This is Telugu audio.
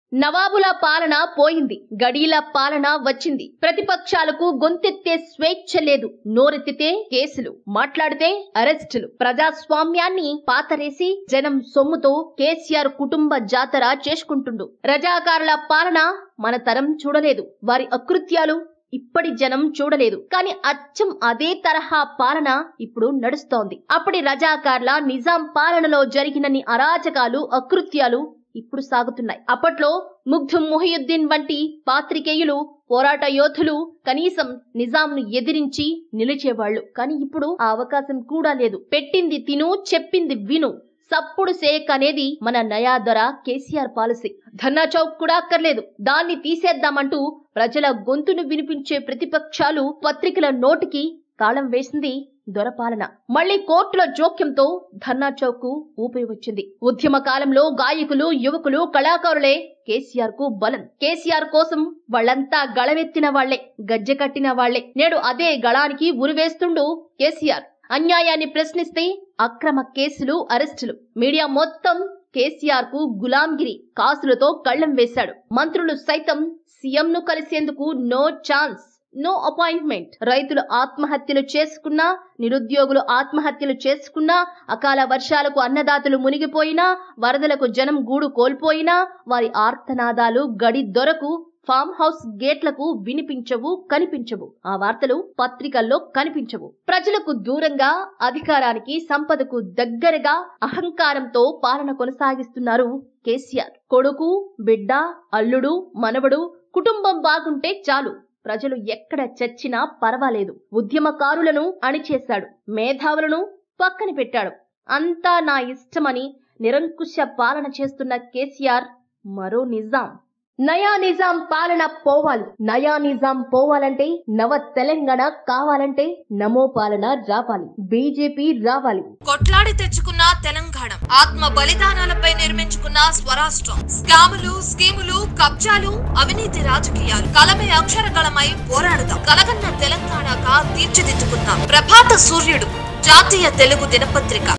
నవాబుల పాలన పోయింది గడీల పాలన వచ్చింది ప్రతిపక్షాలకు గొంతెత్తే స్వేచ్ఛ లేదు నోరెత్తితే కేసులు మాట్లాడితే అరెస్టులు ప్రజాస్వామ్యాన్ని పాతరేసి జనం సొమ్ముతో కేసీఆర్ కుటుంబ జాతర చేసుకుంటుండు రజాకారుల పాలన మన తరం చూడలేదు వారి అకృత్యాలు ఇప్పటి జనం చూడలేదు కానీ అచ్చం అదే తరహా పాలన ఇప్పుడు నడుస్తోంది అప్పటి రజాకార్ల నిజాం పాలనలో జరిగినన్ని అరాచకాలు అకృత్యాలు ఇప్పుడు సాగుతున్నాయి అప్పట్లో ముగ్ధు మొహియుద్దీన్ వంటి పాత్రికేయులు పోరాట యోధులు కనీసం నిజాంను ఎదిరించి నిలిచేవాళ్లు కానీ ఇప్పుడు ఆ అవకాశం కూడా లేదు పెట్టింది తిను చెప్పింది విను సప్పుడు సేక్ అనేది మన నయాధర కేసీఆర్ పాలసీ ధర్నా చౌక్ కూడా అక్కర్లేదు దాన్ని తీసేద్దామంటూ ప్రజల గొంతును వినిపించే ప్రతిపక్షాలు పత్రికల నోటికి తాళం వేసింది దొరపాలన మళ్లీ కోర్టుల జోక్యంతో ధర్నా చౌక్ కు ఊపిరి వచ్చింది ఉద్యమ కాలంలో గాయకులు యువకులు కళాకారులే కేసీఆర్ కు బలం కేసీఆర్ కోసం వాళ్ళంతా గళమెత్తిన వాళ్లే గజ్జె కట్టిన వాళ్లే నేడు అదే గళానికి ఉరివేస్తుండు కేసీఆర్ అన్యాయాన్ని ప్రశ్నిస్తే అక్రమ కేసులు అరెస్టులు మీడియా మొత్తం కేసీఆర్ కు గులాంగిరి కాసులతో కళ్లం వేశాడు మంత్రులు సైతం సీఎం ను కలిసేందుకు నో ఛాన్స్ నో అపాయింట్మెంట్ రైతులు ఆత్మహత్యలు చేసుకున్నా నిరుద్యోగులు ఆత్మహత్యలు చేసుకున్నా అకాల వర్షాలకు అన్నదాతలు మునిగిపోయినా వరదలకు జనం గూడు కోల్పోయినా వారి ఆర్తనాదాలు గడి దొరకు ఫామ్ హౌస్ గేట్లకు వినిపించవు కనిపించవు ఆ వార్తలు పత్రికల్లో కనిపించవు ప్రజలకు దూరంగా అధికారానికి సంపదకు దగ్గరగా అహంకారంతో పాలన కొనసాగిస్తున్నారు కేసీఆర్ కొడుకు బిడ్డ అల్లుడు మనవడు కుటుంబం బాగుంటే చాలు ప్రజలు ఎక్కడ చచ్చినా పర్వాలేదు ఉద్యమకారులను అణిచేశాడు మేధావులను పక్కన పెట్టాడు అంతా నా ఇష్టమని నిరంకుశ పాలన చేస్తున్న కేసీఆర్ మరో నిజాం నయా నిజాం పాలన పోవాలి నయా నిజాం పోవాలంటే నవ తెలంగాణ కావాలంటే నమో పాలన రావాలి బీజేపీ రావాలి కొట్లాడి తెచ్చుకున్న తెలంగాణ ఆత్మ బలిదానాలపై నిర్మించుకున్న స్వరాష్ట్రం స్కాములు స్కీములు కబ్జాలు అవినీతి రాజకీయాలు కలమే అక్షరకళమై పోరాడుదాం కలగన్న తెలంగాణగా తీర్చిదిద్దుకుందాం ప్రభాత సూర్యుడు జాతీయ తెలుగు దినపత్రిక